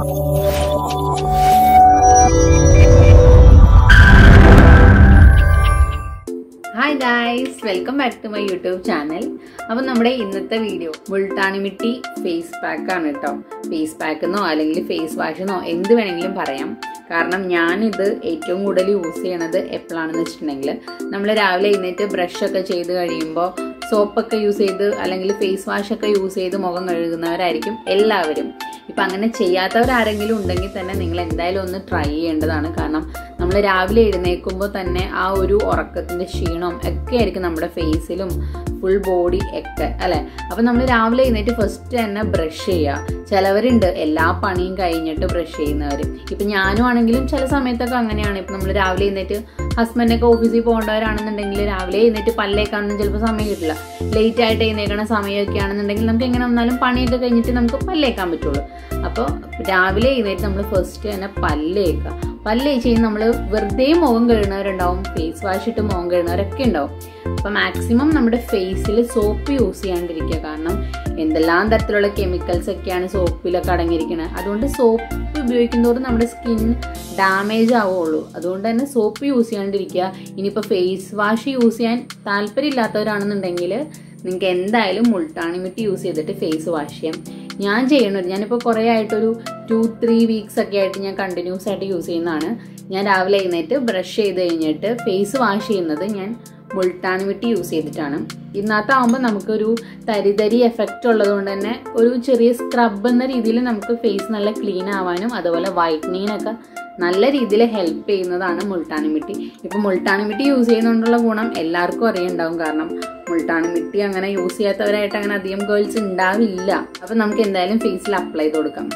hi guys welcome back to my YouTube channel അപ്പം നമ്മുടെ ഇന്നത്തെ വീഡിയോ മുൾട്ടാണിമിട്ടി ഫേസ് പാക്ക് ആണ് കേട്ടോ ഫേസ് പാക്ക് എന്നോ അല്ലെങ്കിൽ ഫേസ് വാഷ് എന്നോ എന്ത് വേണമെങ്കിലും പറയാം കാരണം ഞാനിത് ഏറ്റവും കൂടുതൽ യൂസ് ചെയ്യണത് എപ്പോഴാണെന്ന് വെച്ചിട്ടുണ്ടെങ്കിൽ നമ്മൾ രാവിലെ എഴുന്നേറ്റ് ബ്രഷൊക്കെ ചെയ്ത് കഴിയുമ്പോൾ സോപ്പൊക്കെ യൂസ് ചെയ്ത് അല്ലെങ്കിൽ ഫേസ് വാഷ് ഒക്കെ യൂസ് ചെയ്ത് മുഖം കഴുകുന്നവരായിരിക്കും എല്ലാവരും ഇപ്പം അങ്ങനെ ചെയ്യാത്തവരാരെങ്കിലും ഉണ്ടെങ്കിൽ തന്നെ നിങ്ങൾ എന്തായാലും ഒന്ന് ട്രൈ ചെയ്യേണ്ടതാണ് കാരണം നമ്മൾ രാവിലെ എഴുന്നേൽക്കുമ്പോൾ തന്നെ ആ ഒരു ഉറക്കത്തിൻ്റെ ക്ഷീണം ഒക്കെ ആയിരിക്കും നമ്മുടെ ഫേസിലും ഫുൾ ബോഡി ഒക്കെ അല്ലേ അപ്പം നമ്മൾ രാവിലെ എഴുന്നേറ്റ് ഫസ്റ്റ് തന്നെ ബ്രഷ് ചെയ്യുക ചിലവരുണ്ട് എല്ലാ പണിയും കഴിഞ്ഞിട്ട് ബ്രഷ് ചെയ്യുന്നവർ ഇപ്പം ഞാനും ആണെങ്കിലും ചില സമയത്തൊക്കെ അങ്ങനെയാണ് ഇപ്പം നമ്മൾ രാവിലെ എഴുന്നേറ്റ് ഹസ്ബൻഡൊക്കെ ഓഫീസിൽ പോകേണ്ടവരാണെന്നുണ്ടെങ്കിൽ രാവിലെ എഴുന്നേറ്റ് പല്ലേക്കാണെന്ന് ചിലപ്പോൾ സമയം കിട്ടില്ല ലേറ്റ് ആയിട്ട് എഴുന്നേക്കണ സമയമൊക്കെ ആണെന്നുണ്ടെങ്കിൽ നമുക്ക് എങ്ങനെ വന്നാലും പണിയൊക്കെ കഴിഞ്ഞിട്ട് നമുക്ക് പല്ലേക്കാൻ പറ്റുള്ളൂ അപ്പോൾ രാവിലെ എഴുന്നേറ്റ് നമ്മൾ ഫസ്റ്റ് തന്നെ പല്ലേക്കുക പല്ല് തേച്ച് കഴിഞ്ഞ് നമ്മൾ വെറുതെ മുഖം കഴുകുന്നവരുണ്ടാവും ഫേസ് വാഷ് ഇട്ട് മുഖം കഴുകുന്നവരൊക്കെ ഉണ്ടാവും അപ്പോൾ മാക്സിമം നമ്മുടെ ഫേസിൽ സോപ്പ് യൂസ് ചെയ്യാണ്ടിരിക്കുക കാരണം എന്തെല്ലാം തരത്തിലുള്ള കെമിക്കൽസ് ഒക്കെയാണ് സോപ്പിലൊക്കെ അടങ്ങിയിരിക്കുന്നത് അതുകൊണ്ട് സോപ്പ് ഉപയോഗിക്കുന്നതോറും നമ്മുടെ സ്കിൻ ഡാമേജ് ആവുള്ളൂ അതുകൊണ്ട് തന്നെ സോപ്പ് യൂസ് ചെയ്യാണ്ടിരിക്കുക ഇനിയിപ്പോൾ ഫേസ് വാഷ് യൂസ് ചെയ്യാൻ താല്പര്യമില്ലാത്തവരാണെന്നുണ്ടെങ്കിൽ നിങ്ങൾക്ക് എന്തായാലും മുൾട്ടാണിമിട്ടി യൂസ് ചെയ്തിട്ട് ഫേസ് വാഷ് ചെയ്യാം ഞാൻ ചെയ്യണത് ഞാനിപ്പോൾ കുറേ ആയിട്ടൊരു ടു ത്രീ വീക്സ് ഒക്കെ ആയിട്ട് ഞാൻ കണ്ടിന്യൂസ് ആയിട്ട് യൂസ് ചെയ്യുന്നതാണ് ഞാൻ രാവിലെ എഴുന്നേറ്റ് ബ്രഷ് ചെയ്ത് കഴിഞ്ഞിട്ട് ഫേസ് വാഷ് ചെയ്യുന്നത് ഞാൻ മുൾട്ടാണിമിട്ടി യൂസ് ചെയ്തിട്ടാണ് ഇന്നത്താവുമ്പോൾ നമുക്കൊരു തരിതരി എഫക്റ്റ് ഉള്ളതുകൊണ്ട് തന്നെ ഒരു ചെറിയ സ്ക്രബ് എന്ന രീതിയിൽ നമുക്ക് ഫേസ് നല്ല ക്ലീൻ ആവാനും അതുപോലെ വൈറ്റനിങ്ങിനൊക്കെ നല്ല രീതിയിൽ ഹെൽപ്പ് ചെയ്യുന്നതാണ് മുൾട്ടാണിമിട്ടി ഇപ്പം മുൾട്ടാണിമിട്ടി യൂസ് ചെയ്യുന്നതുകൊണ്ടുള്ള ഗുണം എല്ലാവർക്കും അറിയുണ്ടാവും കാരണം മുൾട്ടാണിമിട്ടി അങ്ങനെ യൂസ് ചെയ്യാത്തവരായിട്ട് അങ്ങനെ അധികം ഗേൾസ് ഉണ്ടാവില്ല അപ്പം നമുക്ക് എന്തായാലും ഫേസിൽ അപ്ലൈ ചെയ്ത് കൊടുക്കാം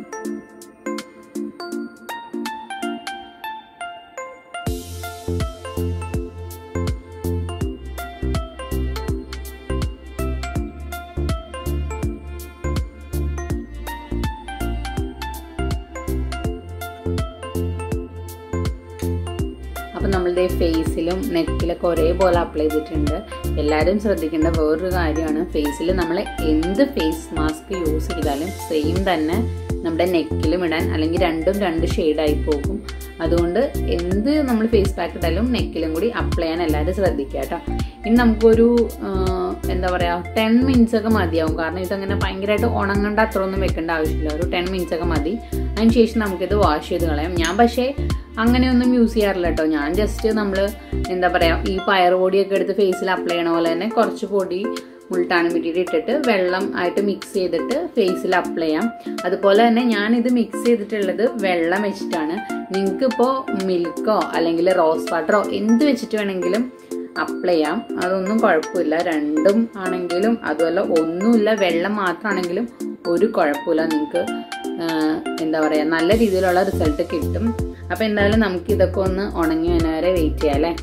അപ്പം നമ്മളുടെ ഫേസിലും നെക്കിലൊക്കെ ഒരേപോലെ അപ്ലൈ ചെയ്തിട്ടുണ്ട് എല്ലാവരും ശ്രദ്ധിക്കേണ്ട വേറൊരു കാര്യമാണ് ഫേസിൽ നമ്മൾ എന്ത് ഫേസ് മാസ്ക് യൂസ് ചെയ്താലും സെയിം തന്നെ നമ്മുടെ നെക്കിലും ഇടാൻ അല്ലെങ്കിൽ രണ്ടും രണ്ട് ഷെയ്ഡായി പോകും അതുകൊണ്ട് എന്ത് നമ്മൾ ഫേസ് പാക്ക് ഇട്ടാലും നെക്കിലും കൂടി അപ്ലൈ ചെയ്യാൻ എല്ലാവരും ശ്രദ്ധിക്കുക കേട്ടോ ഇനി നമുക്കൊരു എന്താ പറയുക ടെൻ മിനിറ്റ്സ് ഒക്കെ മതിയാവും കാരണം ഇതങ്ങനെ ഭയങ്കരമായിട്ട് ഉണങ്ങേണ്ട അത്ര ഒന്നും വെക്കേണ്ട ആവശ്യമില്ല ഒരു ടെൻ മിനിറ്റ്സ് ഒക്കെ മതി അതിന് ശേഷം നമുക്കിത് വാഷ് ചെയ്ത് കളയാം ഞാൻ പക്ഷേ അങ്ങനെയൊന്നും യൂസ് ചെയ്യാറില്ല കേട്ടോ ഞാൻ ജസ്റ്റ് നമ്മൾ എന്താ പറയുക ഈ പയർ പൊടിയൊക്കെ എടുത്ത് ഫേസിൽ അപ്ലൈ ചെയ്യണ പോലെ തന്നെ കുറച്ച് പൊടി മുൾട്ടാണ് മിട്ടിയിട്ട് ഇട്ടിട്ട് വെള്ളം ആയിട്ട് മിക്സ് ചെയ്തിട്ട് ഫേസിൽ അപ്ലൈ ചെയ്യാം അതുപോലെ തന്നെ ഞാനിത് മിക്സ് ചെയ്തിട്ടുള്ളത് വെള്ളം വെച്ചിട്ടാണ് നിങ്ങൾക്ക് ഇപ്പോൾ മിൽക്കോ അല്ലെങ്കിൽ റോസ് വാട്ടറോ എന്ത് വെച്ചിട്ട് വേണമെങ്കിലും അപ്ലൈ ചെയ്യാം അതൊന്നും കുഴപ്പമില്ല രണ്ടും ആണെങ്കിലും അതുപോലെ ഒന്നുമില്ല വെള്ളം മാത്രമാണെങ്കിലും ഒരു കുഴപ്പമില്ല നിങ്ങൾക്ക് എന്താ പറയുക നല്ല രീതിയിലുള്ള റിസൾട്ട് കിട്ടും അപ്പോൾ എന്തായാലും നമുക്ക് ഇതൊക്കെ ഒന്ന് ഉണങ്ങി വരെ വെയിറ്റ് ചെയ്യാം അല്ലേ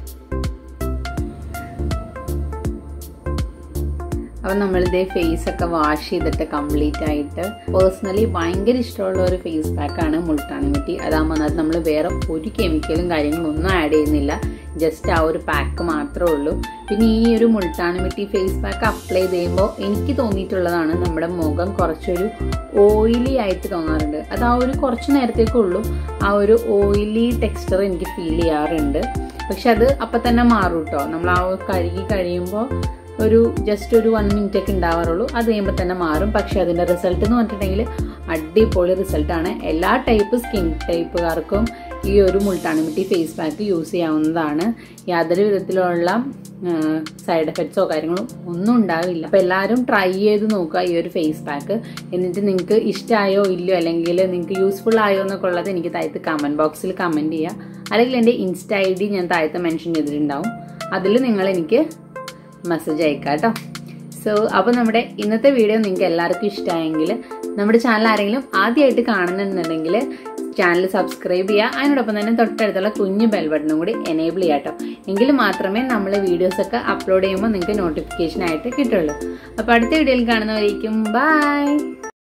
അപ്പം നമ്മളിതേ ഫേസ് ഒക്കെ വാഷ് ചെയ്തിട്ട് കംപ്ലീറ്റ് ആയിട്ട് പേഴ്സണലി ഭയങ്കര ഇഷ്ടമുള്ള ഒരു ഫേസ് പാക്കാണ് മുൾട്ടാണിമിട്ടി അതാകുമ്പോൾ അത് നമ്മൾ വേറെ ഒരു കെമിക്കലും കാര്യങ്ങളും ഒന്നും ആഡ് ചെയ്യുന്നില്ല ജസ്റ്റ് ആ ഒരു പാക്ക് മാത്രമേ ഉള്ളൂ പിന്നെ ഈ ഒരു മുൾട്ടാണിമിട്ടി ഫേസ് പാക്ക് അപ്ലൈ ചെയ്യുമ്പോൾ എനിക്ക് തോന്നിയിട്ടുള്ളതാണ് നമ്മുടെ മുഖം കുറച്ചൊരു ഓയിലി ആയിട്ട് തോന്നാറുണ്ട് അത് ആ ഒരു കുറച്ച് നേരത്തേക്കുള്ളൂ ആ ഒരു ഓയിലി ടെക്സ്ചർ എനിക്ക് ഫീൽ ചെയ്യാറുണ്ട് പക്ഷെ അത് അപ്പം തന്നെ മാറും കേട്ടോ നമ്മൾ ആ കഴുകി കഴിയുമ്പോൾ ഒരു ജസ്റ്റ് ഒരു വൺ മിനിറ്റ് ഒക്കെ ഉണ്ടാവാറുള്ളൂ അത് കഴിയുമ്പോൾ തന്നെ മാറും പക്ഷെ അതിൻ്റെ റിസൾട്ട് എന്ന് പറഞ്ഞിട്ടുണ്ടെങ്കിൽ അടിപൊളി റിസൾട്ടാണ് എല്ലാ ടൈപ്പ് സ്കിൻ ടൈപ്പുകാർക്കും ഈ ഒരു മുൾട്ടാണിമിട്ടി ഫേസ് പാക്ക് യൂസ് ചെയ്യാവുന്നതാണ് യാതൊരു വിധത്തിലുള്ള സൈഡ് എഫക്ട്സോ കാര്യങ്ങളോ ഒന്നും ഉണ്ടാവില്ല അപ്പോൾ എല്ലാവരും ട്രൈ ചെയ്ത് നോക്കുക ഈ ഒരു ഫേസ് പാക്ക് എന്നിട്ട് നിങ്ങൾക്ക് ഇഷ്ടമായോ ഇല്ലയോ അല്ലെങ്കിൽ നിങ്ങൾക്ക് യൂസ്ഫുൾ ആയോ എന്നൊക്കെ ഉള്ളത് എനിക്ക് താഴത്ത് കമൻറ്റ് ബോക്സിൽ കമൻറ്റ് ചെയ്യുക അല്ലെങ്കിൽ എൻ്റെ ഇൻസ്റ്റ ഐ ഡി ഞാൻ താഴത്ത് മെൻഷൻ ചെയ്തിട്ടുണ്ടാവും അതിൽ നിങ്ങൾ എനിക്ക് മെസ്സേജ് അയക്കാം കേട്ടോ സോ അപ്പോൾ നമ്മുടെ ഇന്നത്തെ വീഡിയോ നിങ്ങൾക്ക് എല്ലാവർക്കും ഇഷ്ടമായെങ്കിൽ നമ്മുടെ ചാനൽ ആരെങ്കിലും ആദ്യമായിട്ട് കാണുന്നുണ്ടെങ്കിൽ ചാനൽ സബ്സ്ക്രൈബ് ചെയ്യുക അതിനോടൊപ്പം തന്നെ തൊട്ടടുത്തുള്ള കുഞ്ഞു ബെൽ ബട്ടണും കൂടി എനേബിൾ ചെയ്യാം കേട്ടോ എങ്കിൽ മാത്രമേ നമ്മൾ വീഡിയോസൊക്കെ അപ്ലോഡ് ചെയ്യുമ്പോൾ നിങ്ങൾക്ക് നോട്ടിഫിക്കേഷൻ ആയിട്ട് കിട്ടുള്ളൂ അപ്പോൾ അടുത്ത വീഡിയോയിൽ കാണുന്നവരേക്കും ബൈ